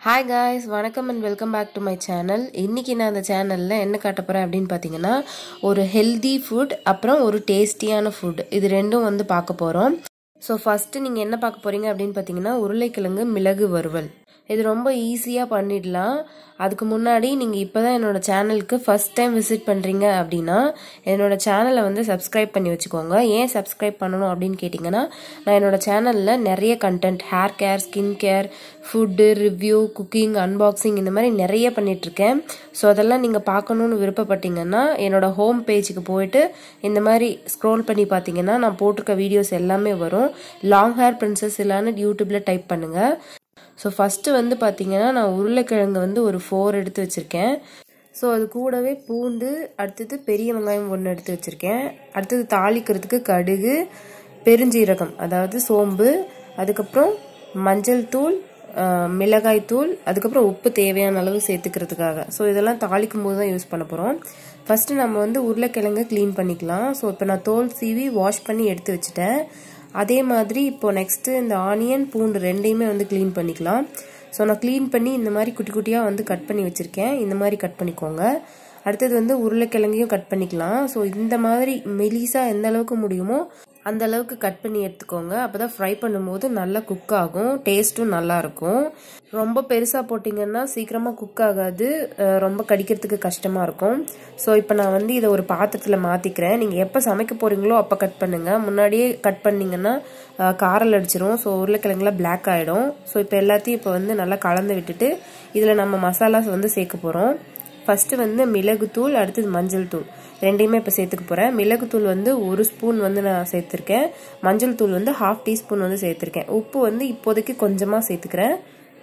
hi guys வணக்கம் and welcome back to my channel இன்னைக்கு நான் அந்த சேனலில் என்ன காட்ட போகிறேன் அப்படின்னு பார்த்தீங்கன்னா ஒரு ஹெல்தி ஃபுட் அப்புறம் ஒரு டேஸ்டியான ஃபுட் இது ரெண்டும் வந்து பார்க்க போகிறோம் ஸோ ஃபஸ்ட்டு நீங்கள் என்ன பார்க்க போகிறீங்க அப்படின்னு பார்த்தீங்கன்னா உருளைக்கிழங்கு மிளகு வறுவல் இது ரொம்ப ஈஸியாக பண்ணிடலாம் அதுக்கு முன்னாடி நீங்கள் இப்போ தான் என்னோட சேனலுக்கு ஃபஸ்ட் டைம் விசிட் பண்ணுறீங்க அப்படின்னா என்னோட சேனலை வந்து சப்ஸ்கிரைப் பண்ணி வச்சுக்கோங்க ஏன் சப்ஸ்கிரைப் பண்ணணும் அப்படின்னு கேட்டிங்கன்னா நான் என்னோட சேனலில் நிறைய content hair care skin care food review cooking unboxing இந்த மாதிரி நிறைய பண்ணிகிட்ருக்கேன் ஸோ அதெல்லாம் நீங்கள் பார்க்கணுன்னு விருப்பப்பட்டீங்கன்னா என்னோட ஹோம் பேஜுக்கு போயிட்டு இந்த மாதிரி ஸ்க்ரோல் பண்ணி பார்த்தீங்கன்னா நான் போட்டிருக்க வீடியோஸ் எல்லாமே வரும் லாங் ஹேர் பிரின்சஸ் இல்லான்னு யூடியூப்பில் டைப் பண்ணுங்கள் ஸோ ஃபஸ்ட்டு வந்து பார்த்தீங்கன்னா நான் உருளைக்கிழங்கு வந்து ஒரு ஃபோர் எடுத்து வச்சுருக்கேன் ஸோ அது கூடவே பூண்டு அடுத்தது பெரிய வெங்காயம் ஒன்று எடுத்து வச்சுருக்கேன் அடுத்தது தாளிக்கிறதுக்கு கடுகு பெருஞ்சீரகம் அதாவது சோம்பு அதுக்கப்புறம் மஞ்சள் தூள் மிளகாய் தூள் அதுக்கப்புறம் உப்பு தேவையான அளவு சேர்த்துக்கிறதுக்காக ஸோ இதெல்லாம் தாளிக்கும் போது தான் யூஸ் பண்ண போகிறோம் ஃபஸ்ட்டு நம்ம வந்து உருளைக்கிழங்கு க்ளீன் பண்ணிக்கலாம் ஸோ இப்போ நான் தோல் சீவி வாஷ் பண்ணி எடுத்து வச்சுட்டேன் அதே மாதிரி இப்போ நெக்ஸ்ட்டு இந்த ஆனியன் பூண்டு ரெண்டையுமே வந்து க்ளீன் பண்ணிக்கலாம் ஸோ நான் க்ளீன் பண்ணி இந்த மாதிரி குட்டி குட்டியாக வந்து கட் பண்ணி வச்சுருக்கேன் இந்த மாதிரி கட் பண்ணிக்கோங்க அடுத்தது வந்து உருளைக்கிழங்கையும் கட் பண்ணிக்கலாம் ஸோ இந்த மாதிரி மெலிசாக எந்த அளவுக்கு முடியுமோ அந்த அளவுக்கு கட் பண்ணி எடுத்துக்கோங்க அப்போ தான் ஃப்ரை பண்ணும்போது நல்லா குக் ஆகும் டேஸ்ட்டும் நல்லா இருக்கும் ரொம்ப பெருசாக போட்டிங்கன்னா சீக்கிரமாக குக் ஆகாது ரொம்ப கடிக்கிறதுக்கு கஷ்டமாக இருக்கும் ஸோ இப்போ நான் வந்து இதை ஒரு பாத்திரத்தில் மாற்றிக்கிறேன் நீங்கள் எப்போ சமைக்க போகிறீங்களோ அப்போ கட் பண்ணுங்கள் முன்னாடியே கட் பண்ணிங்கன்னா காரல் அடிச்சிரும் ஸோ உருளைக்கிழங்குலாம் பிளாக் ஆகிடும் ஸோ இப்போ எல்லாத்தையும் இப்போ வந்து நல்லா கலந்து விட்டுட்டு இதில் நம்ம மசாலாஸ் வந்து சேர்க்க போகிறோம் ஃபஸ்ட்டு வந்து மிளகுத்தூள் அடுத்தது மஞ்சள் தூள் ரெண்டையுமே இப்போ சேர்த்துக்க போகிறேன் மிளகுத்தூள் வந்து ஒரு ஸ்பூன் வந்து நான் சேர்த்துருக்கேன் மஞ்சள் தூள் வந்து ஹாஃப் டீஸ்பூன் வந்து சேர்த்துருக்கேன் உப்பு வந்து இப்போதைக்கு கொஞ்சமாக சேர்த்துக்கிறேன்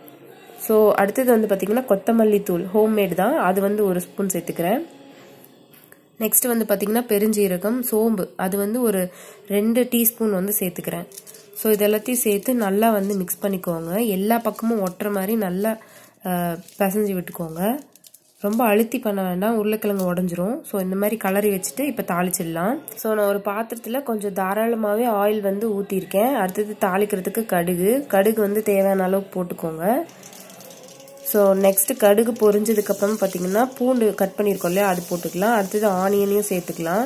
ஸோ அடுத்தது வந்து பார்த்திங்கன்னா கொத்தமல்லி தூள் ஹோம்மேட் தான் அது வந்து ஒரு ஸ்பூன் சேர்த்துக்கிறேன் நெக்ஸ்ட் வந்து பார்த்திங்கன்னா பெருஞ்சீரகம் சோம்பு அது வந்து ஒரு ரெண்டு டீஸ்பூன் வந்து சேர்த்துக்கிறேன் ஸோ இது எல்லாத்தையும் சேர்த்து நல்லா வந்து மிக்ஸ் பண்ணிக்கோங்க எல்லா பக்கமும் ஒட்டுற மாதிரி நல்லா பிசைஞ்சு விட்டுக்கோங்க ரொம்ப அழுத்தி பண்ண வேண்டாம் உருளைக்கிழங்கு உடஞ்சிரும் ஸோ இந்த மாதிரி கலரி வச்சுட்டு இப்போ தாளிச்சிடலாம் ஸோ நான் ஒரு பாத்திரத்தில் கொஞ்சம் தாராளமாகவே ஆயில் வந்து ஊற்றிருக்கேன் அடுத்தது தாளிக்கிறதுக்கு கடுகு கடுகு வந்து தேவையான அளவுக்கு போட்டுக்கோங்க ஸோ நெக்ஸ்ட்டு கடுகு பொரிஞ்சதுக்கப்புறம் பார்த்தீங்கன்னா பூண்டு கட் பண்ணியிருக்கோம் இல்லையா அது போட்டுக்கலாம் அடுத்தது ஆனியனையும் சேர்த்துக்கலாம்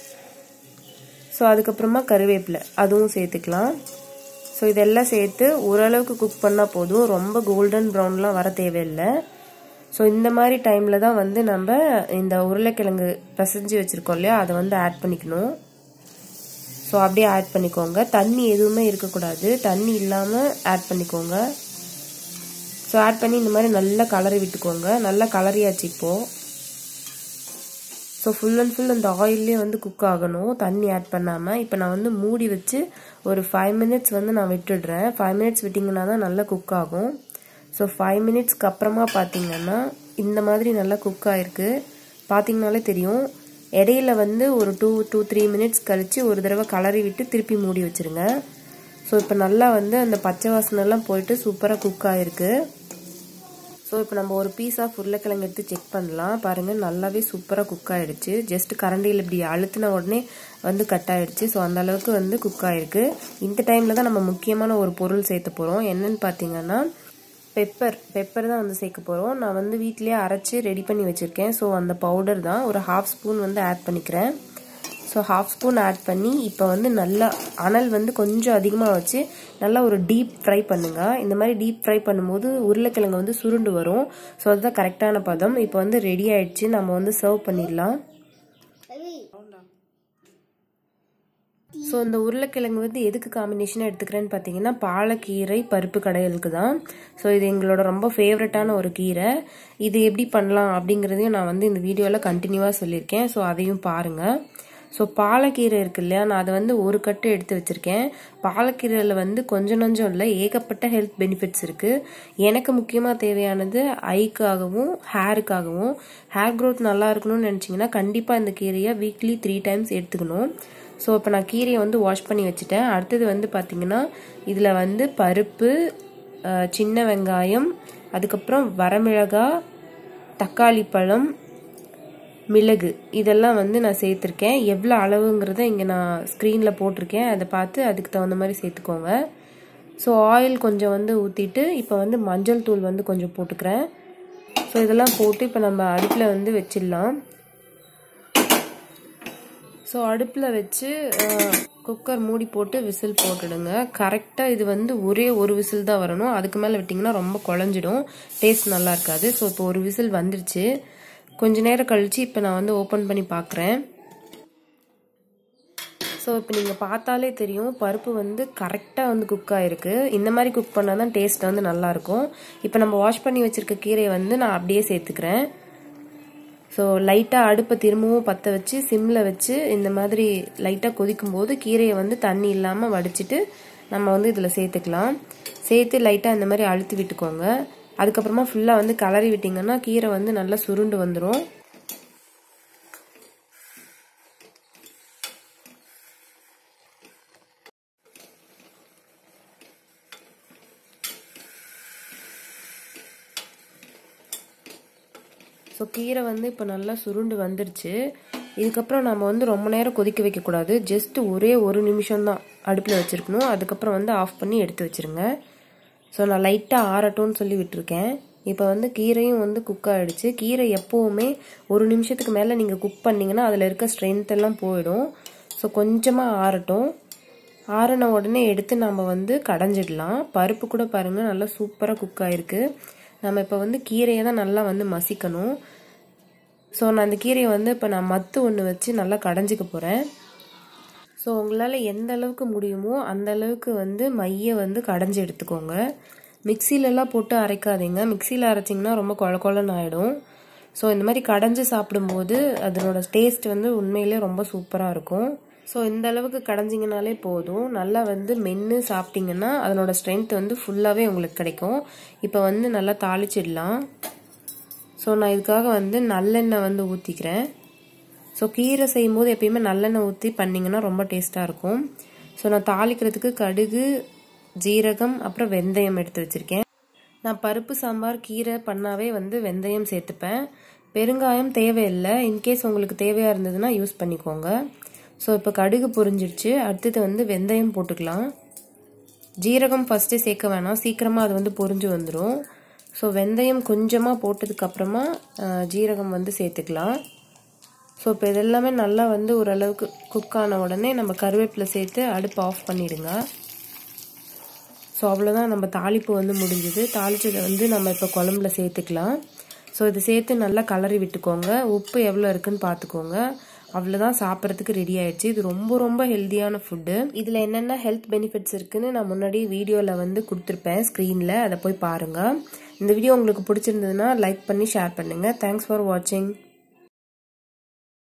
ஸோ அதுக்கப்புறமா கருவேப்பிலை அதுவும் சேர்த்துக்கலாம் ஸோ இதெல்லாம் சேர்த்து ஓரளவுக்கு குக் பண்ணால் போதும் ரொம்ப கோல்டன் ப்ரௌன்லாம் வர தேவையில்லை ஸோ இந்த மாதிரி டைமில் தான் வந்து நம்ம இந்த உருளைக்கிழங்கு பிசைஞ்சு வச்சுருக்கோம் இல்லையா அதை வந்து ஆட் பண்ணிக்கணும் ஸோ அப்படியே ஆட் பண்ணிக்கோங்க தண்ணி எதுவுமே இருக்கக்கூடாது தண்ணி இல்லாமல் ஆட் பண்ணிக்கோங்க ஸோ ஆட் பண்ணி இந்த மாதிரி நல்லா கலரி விட்டுக்கோங்க நல்லா கலரியாச்சு இப்போது ஸோ ஃபுல் அண்ட் ஃபுல் அந்த ஆயிலே வந்து குக் ஆகணும் தண்ணி ஆட் பண்ணாமல் இப்போ நான் வந்து மூடி வச்சு ஒரு ஃபைவ் மினிட்ஸ் வந்து நான் விட்டுடுறேன் ஃபைவ் மினிட்ஸ் விட்டிங்கன்னா தான் நல்லா குக் ஆகும் ஸோ ஃபைவ் மினிட்ஸ்க்கு அப்புறமா பார்த்தீங்கன்னா இந்த மாதிரி நல்லா குக் ஆகிருக்கு பார்த்தீங்கனாலே தெரியும் இடையில வந்து ஒரு டூ டூ த்ரீ மினிட்ஸ் கழித்து ஒரு தடவை கலரி விட்டு திருப்பி மூடி வச்சுருங்க ஸோ இப்போ நல்லா வந்து அந்த பச்சை வாசனைலாம் போயிட்டு சூப்பராக குக் ஆகிருக்கு ஸோ இப்போ நம்ம ஒரு பீஸ் ஆஃப் உருளைக்கிழங்கு எடுத்து செக் பண்ணலாம் பாருங்கள் நல்லாவே சூப்பராக குக் ஆகிடுச்சு ஜஸ்ட் கரண்டியில் இப்படி அழுத்தின உடனே வந்து கட் ஆகிடுச்சு ஸோ அந்த அளவுக்கு வந்து குக் ஆகிருக்கு இந்த டைமில் தான் நம்ம முக்கியமான ஒரு பொருள் சேர்த்து போகிறோம் என்னன்னு பார்த்தீங்கன்னா பெப்பர் பெப்பர் தான் வந்து சேர்க்க போகிறோம் நான் வந்து வீட்டிலேயே அரைச்சி ரெடி பண்ணி வச்சுருக்கேன் ஸோ அந்த பவுடர் தான் ஒரு ஹாஃப் ஸ்பூன் வந்து ஆட் பண்ணிக்கிறேன் ஸோ ஹாஃப் ஸ்பூன் ஆட் பண்ணி இப்போ வந்து நல்லா அனல் வந்து கொஞ்சம் அதிகமாக வச்சு நல்லா ஒரு டீப் ஃப்ரை பண்ணுங்க இந்த மாதிரி டீப் ஃப்ரை பண்ணும்போது உருளைக்கிழங்கு வந்து சுருண்டு வரும் ஸோ அதுதான் கரெக்டான பதம் இப்போ வந்து ரெடி ஆயிடுச்சு நம்ம வந்து சர்வ் பண்ணிடலாம் ஸோ இந்த உருளைக்கிழங்கு வந்து எதுக்கு காம்பினேஷனாக எடுத்துக்கிறேன்னு பார்த்தீங்கன்னா பாலக்கீரை பருப்பு கடையலுக்கு தான் ஸோ இது எங்களோட ரொம்ப ஃபேவரட்டான ஒரு கீரை இது எப்படி பண்ணலாம் அப்படிங்கிறதையும் நான் வந்து இந்த வீடியோவில் கண்டினியூவாக சொல்லியிருக்கேன் ஸோ அதையும் பாருங்கள் ஸோ பாலக்கீரை இருக்கு இல்லையா நான் அதை வந்து ஒரு கட்டு எடுத்து வச்சுருக்கேன் பாலக்கீரையில் வந்து கொஞ்சம் நஞ்சம் இல்லை ஏகப்பட்ட ஹெல்த் பெனிஃபிட்ஸ் இருக்குது எனக்கு முக்கியமாக தேவையானது ஐக்காகவும் ஹேருக்காகவும் ஹேர் க்ரோத் நல்லா இருக்கணும்னு நினச்சிங்கன்னா கண்டிப்பாக இந்த கீரையை வீக்லி த்ரீ டைம்ஸ் எடுத்துக்கணும் ஸோ இப்போ நான் கீரையை வந்து வாஷ் பண்ணி வச்சுட்டேன் அடுத்தது வந்து பார்த்திங்கன்னா இதில் வந்து பருப்பு சின்ன வெங்காயம் அதுக்கப்புறம் வரமிளகா தக்காளி பழம் மிளகு இதெல்லாம் வந்து நான் சேர்த்துருக்கேன் எவ்வளோ அளவுங்கிறத இங்கே நான் ஸ்க்ரீனில் போட்டிருக்கேன் அதை பார்த்து அதுக்கு தகுந்த மாதிரி சேர்த்துக்கோங்க ஸோ ஆயில் கொஞ்சம் வந்து ஊற்றிட்டு இப்போ வந்து மஞ்சள் தூள் வந்து கொஞ்சம் போட்டுக்கிறேன் ஸோ இதெல்லாம் போட்டு இப்போ நம்ம அடுப்பில் வந்து வச்சிடலாம் ஸோ அடுப்பில் வச்சு குக்கர் மூடி போட்டு விசில் போட்டுடுங்க கரெக்டாக இது வந்து ஒரே ஒரு விசில் தான் வரணும் அதுக்கு மேலே விட்டிங்கன்னா ரொம்ப குழஞ்சிடும் டேஸ்ட் நல்லா இருக்காது ஸோ இப்போ ஒரு விசில் வந்துருச்சு கொஞ்ச நேரம் கழித்து இப்போ நான் வந்து ஓப்பன் பண்ணி பார்க்குறேன் ஸோ இப்போ நீங்கள் பார்த்தாலே தெரியும் பருப்பு வந்து கரெக்டாக வந்து குக் ஆகிருக்கு இந்த மாதிரி குக் பண்ணால் தான் டேஸ்ட் வந்து நல்லாயிருக்கும் இப்போ நம்ம வாஷ் பண்ணி வச்சுருக்க கீரையை வந்து நான் அப்படியே சேர்த்துக்கிறேன் ஸோ லைட்டாக அடுப்பை திரும்பவும் பற்ற வச்சு சிம்மில் வச்சு இந்த மாதிரி லைட்டாக கொதிக்கும் போது கீரையை வந்து தண்ணி இல்லாமல் வடிச்சிட்டு நம்ம வந்து இதில் சேர்த்துக்கலாம் சேர்த்து லைட்டாக இந்த மாதிரி அழுத்தி விட்டுக்கோங்க அதுக்கப்புறமா ஃபுல்லாக வந்து கலரி விட்டிங்கன்னா கீரை வந்து நல்லா சுருண்டு வந்துடும் ஸோ கீரை வந்து இப்போ நல்லா சுருண்டு வந்துருச்சு இதுக்கப்புறம் நம்ம வந்து ரொம்ப நேரம் கொதிக்க வைக்கக்கூடாது ஜஸ்ட் ஒரே ஒரு நிமிஷம் தான் அடுப்பில் வச்சுருக்கணும் அதுக்கப்புறம் வந்து ஆஃப் பண்ணி எடுத்து வச்சுருங்க ஸோ நான் லைட்டாக ஆறட்டும்னு சொல்லி விட்டுருக்கேன் இப்போ வந்து கீரையும் வந்து குக் ஆகிடுச்சு கீரை எப்போவுமே ஒரு நிமிஷத்துக்கு மேலே நீங்கள் குக் பண்ணிங்கன்னா அதில் இருக்க ஸ்ட்ரென்த் எல்லாம் போயிடும் ஸோ கொஞ்சமாக ஆறட்டும் ஆறின உடனே எடுத்து நம்ம வந்து கடைஞ்சிடலாம் பருப்பு கூட பாருங்கள் நல்லா சூப்பராக குக் ஆகிருக்கு நம்ம இப்போ வந்து கீரையை தான் நல்லா வந்து மசிக்கணும் ஸோ நான் அந்த கீரையை வந்து இப்போ நான் மத்து ஒன்று வச்சு நல்லா கடைஞ்சிக்க போகிறேன் ஸோ உங்களால் எந்த அளவுக்கு முடியுமோ அந்த அளவுக்கு வந்து மையை வந்து கடைஞ்சி எடுத்துக்கோங்க மிக்சிலெலாம் போட்டு அரைக்காதீங்க மிக்சியில் அரைச்சிங்கன்னா ரொம்ப கொல கொலன்னு ஆகிடும் ஸோ இந்த மாதிரி கடைஞ்சி சாப்பிடும்போது அதனோட டேஸ்ட் வந்து உண்மையிலே ரொம்ப சூப்பராக இருக்கும் ஸோ இந்த அளவுக்கு கடைஞ்சிங்கனாலே போதும் நல்லா வந்து மென்று சாப்பிட்டிங்கன்னா அதனோட ஸ்ட்ரென்த் வந்து ஃபுல்லாகவே உங்களுக்கு கிடைக்கும் இப்போ வந்து நல்லா தாளிச்சிடலாம் ஸோ நான் இதுக்காக வந்து நல்லெண்ணெய் வந்து ஊற்றிக்கிறேன் ஸோ கீரை செய்யும்போது எப்பயுமே நல்லெண்ணெய் ஊற்றி பண்ணிங்கன்னா ரொம்ப டேஸ்ட்டாக இருக்கும் ஸோ நான் தாளிக்கிறதுக்கு கடுகு ஜீரகம் அப்புறம் வெந்தயம் எடுத்து வச்சுருக்கேன் நான் பருப்பு சாம்பார் கீரை பண்ணாவே வந்து வெந்தயம் சேர்த்துப்பேன் பெருங்காயம் தேவையில்லை இன்கேஸ் உங்களுக்கு தேவையாக இருந்ததுன்னா யூஸ் பண்ணிக்கோங்க ஸோ இப்போ கடுகு பொரிஞ்சிடுச்சு அடுத்தது வந்து வெந்தயம் போட்டுக்கலாம் ஜீரகம் ஃபஸ்ட்டு சேர்க்க வேணாம் சீக்கிரமாக அது வந்து பொரிஞ்சு வந்துடும் ஸோ வெந்தயம் கொஞ்சமாக போட்டதுக்கப்புறமா ஜீரகம் வந்து சேர்த்துக்கலாம் ஸோ இப்போ இதெல்லாமே நல்லா வந்து ஓரளவுக்கு குக் ஆன உடனே நம்ம கருவேப்பிலை சேர்த்து அடுப்பு ஆஃப் பண்ணிடுங்க ஸோ அவ்வளோதான் நம்ம தாளிப்பு வந்து முடிஞ்சுது தாளிச்சதை வந்து நம்ம இப்போ குழம்புல சேர்த்துக்கலாம் ஸோ இது சேர்த்து நல்லா கலரி விட்டுக்கோங்க உப்பு எவ்வளோ இருக்குன்னு பார்த்துக்கோங்க அவ்வளோதான் சாப்பிட்றதுக்கு ரெடி ஆயிடுச்சு இது ரொம்ப ரொம்ப ஹெல்த்தியான ஃபுட்டு இதில் என்னென்ன ஹெல்த் பெனிஃபிட்ஸ் இருக்குன்னு நான் முன்னாடி வீடியோவில் வந்து கொடுத்துருப்பேன் ஸ்க்ரீனில் அதை போய் பாருங்கள் இந்த வீடியோ உங்களுக்கு பிடிச்சிருந்ததுன்னா லைக் பண்ணி ஷேர் பண்ணுங்கள் தேங்க்ஸ் ஃபார் வாட்சிங்